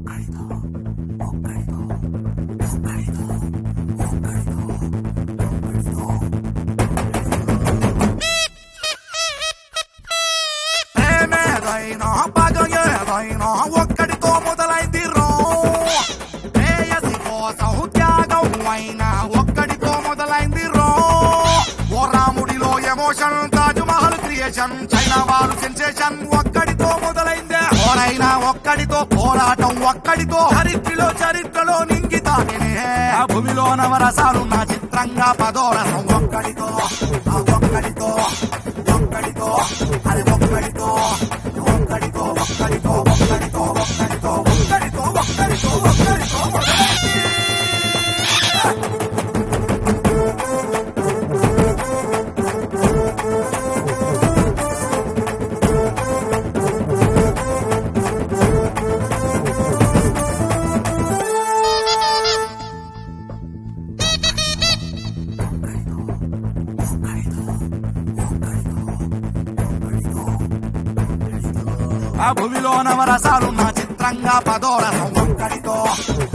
ప్రేమేదైనా పగ ఏదైనా ఒక్కడితో మొదలైంది రో ప్రేయసి కోసం త్యాగం అయినా ఒక్కడితో మొదలైంది రో ఓ రాముడిలో emotion Taj Mahal creation China వారు సెన్సేషన్ ఒక్కడితో మొదలైందే ఓరైనా ఒక్కడితో పోరాటం ఒక్కడితో చరిత్రలో చరిత్రలో నింగితానే ఆ భూమిలో నవరసాలు నా చిత్రంగా పదోరసం ఒక్కడితో ఆ ఒక్కడితో ఒక్కడితో అది ఒక్కడితో ఒక్కడితో ఒక్కడితో ఒక్కడితో ఒక్కడితో ఒక్కడితో ఒక్కడితో ఒక్కడితో మొదలైంది. ఆ భూమిలో నవరసాలు నా చిత్రంగా పదోరసం ఒక్కడితో